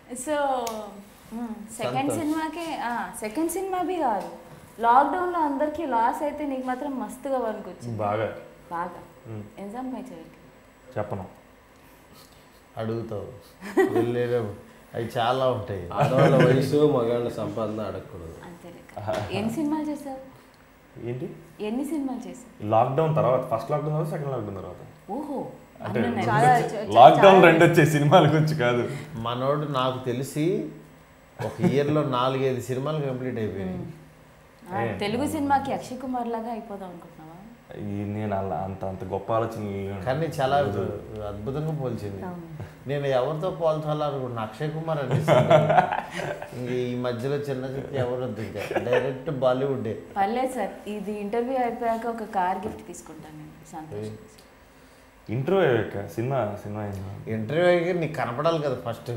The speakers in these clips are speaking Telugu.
So second Santosh. సినిమాకి సెకండ్ సినిమా బి కాదు లాక్డౌన్లో అందరికీ లాస్ అయితే నీకు మాత్రం మస్తుగా వనుకొచ్చింది బాగా బాగా ఉమ్, ఏం సంపాదించేవారికి చెప్పను అడుగుతావు వెళ్ళేటప్పుడు అవి చాలా ఉంటాయి ఆడవాళ్ళ వయసు మగాళ్ళ సంపాదన అడగకూడదు అంతే లెక్క ఎన్ని సినిమాలు చేశారు ఏంటి ఎన్ని సినిమాలు చేశారు లాక్డౌన్ తర్వాత ఫస్ట్ లాక్డౌన్ తర్వాత సెకండ్ లాక్డౌన్ తర్వాత ఓహో అంటే అన్నీ ఉన్నాయి. చాలా చ- చ- లాక్డౌన్ చాలా- రెండు వచ్చే సినిమాల గురించి కాదు మనోడు నాకు తెలిసి ఒక ఇయర్లో నాలుగైదు సినిమాలు కంప్లీట్ అయిపోయినాయి ఆ, తెలుగు సినిమాకి అక్షయ్ కుమార్ లాగా అయిపోదాం అనుకుంటున్నావా ఈ నేను అలా అంత అంత గొప్ప ఆలోచన కానీ చాలా అద్భుతంగా పోల్చింది నేను ఎవరితో పోల్చాలనుకున్నా అక్షయ్ కుమార్ అనిపిస్తుంది ఇంక ఈ మధ్యలో చిన్న చిత్తి ఎవరు వద్దు ఇంకా డైరెక్ట్ బాలీవుడ్ పర్లేదు సార్ ఇది ఇంటర్వ్యూ అయిపోయాక ఒక కార్ గిఫ్ట్ తీసుకుంటాను నేను సంతోషం ఇంట్రో సినిమా సినిమా అయిందా? ఇంటర్వ్యూ అయ్యి నీకు కనపడాలి కదా ఫస్ట్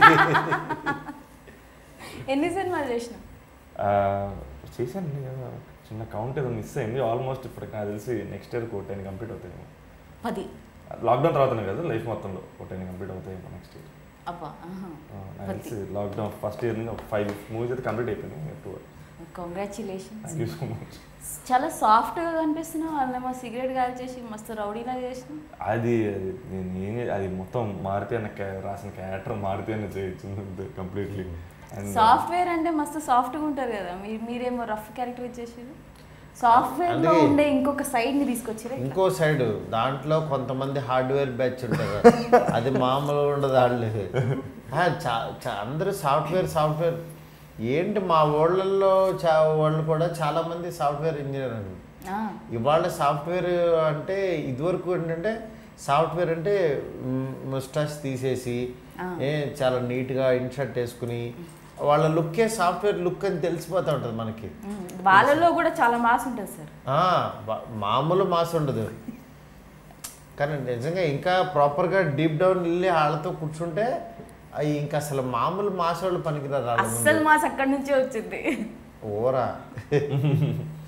ఎన్ని సినిమాలు చేసినావు ఆ, చేశాను కదా చిన్న కౌంట్ ఏదో మిస్ అయింది ఆల్మోస్ట్ ఇప్పుడు నాకు తెలిసి నెక్స్ట్ ఇయర్ కోటైన్ కంప్లీట్ అవుతాయి పది లాక్డౌన్ తర్వాతనే కదా లైఫ్ మొత్తంలో కోటైన్ కంప్లీట్ అవుతాయి నెక్స్ట్ ఇయర్ అబ్బా నాకు తెలిసి లాక్డౌన్ ఫస్ట్ ఇయర్ నుంచి ఒక ఫైవ్ మూవీస్ అయితే కంప్లీట్ అయిపోయినాయి too congratulations thank you so much చాలా సాఫ్ట్గా కనిపిస్తున్నావు వాళ్ళేమో సిగరెట్ కాల్ చేసి మస్తు రౌడీలా చేసినావు అది అది నేను ఏం చే- అది మొత్తం మారుతి అన్న క్యా- రాసిన క్యారెక్టర్ మారుతి అన్న చేయొచ్చు కంప్లీట్లీ అండ్ సాఫ్ట్వేర్ అంటే మస్తు సాఫ్ట్గా ఉంటారు కదా మీరు మీరేమో రఫ్ క్యారెక్టర్ ఇచ్చేసారు సాఫ్ట్వేర్ లో అందుకే- ఉండే ఇంకొక సైడ్ ని తీసుకొచ్చారు ఇంకో సైడ్ దాంట్లో కొంతమంది హార్డ్వేర్ బ్యాచ్ ఉంటారు అది మామూలుగా ఉండదు వాళ్ళు ఆ, చా- చా- అందరూ సాఫ్ట్వేర్ సాఫ్ట్వేర్ ఏంటి మా ఊళ్ళల్లో చా వాళ్ళు కూడా చాలా మంది సాఫ్ట్వేర్ ఇంజనీర్ అండి ఇవాళ సాఫ్ట్వేర్ అంటే ఇదివరకు ఏంటంటే సాఫ్ట్వేర్ అంటే ముస్టాచ్ తీసేసి ఆ. ఏ చాలా నీట్గా ఇన్షర్ట్ వేసుకుని వాళ్ళ లుక్కే సాఫ్ట్వేర్ లుక్ అని తెలిసిపోతూ ఉంటుంది మనకి వాళ్ళలో కూడా చాలా మాస్ ఉంటుంది సార్ ఆ, బా- మామూలు మాస్ ఉండదు కానీ నిజంగా ఇంకా ప్రాపర్గా డీప్ డౌన్ వెళ్ళి వాళ్ళతో కూర్చుంటే అవి ఇంకా అసలు మామూలు మాస్ వాళ్ళు పనికిరారు వాళ్ళ ముందు. అస్సలు మాస్ అక్కడి నుంచే వచ్చింది ఓరా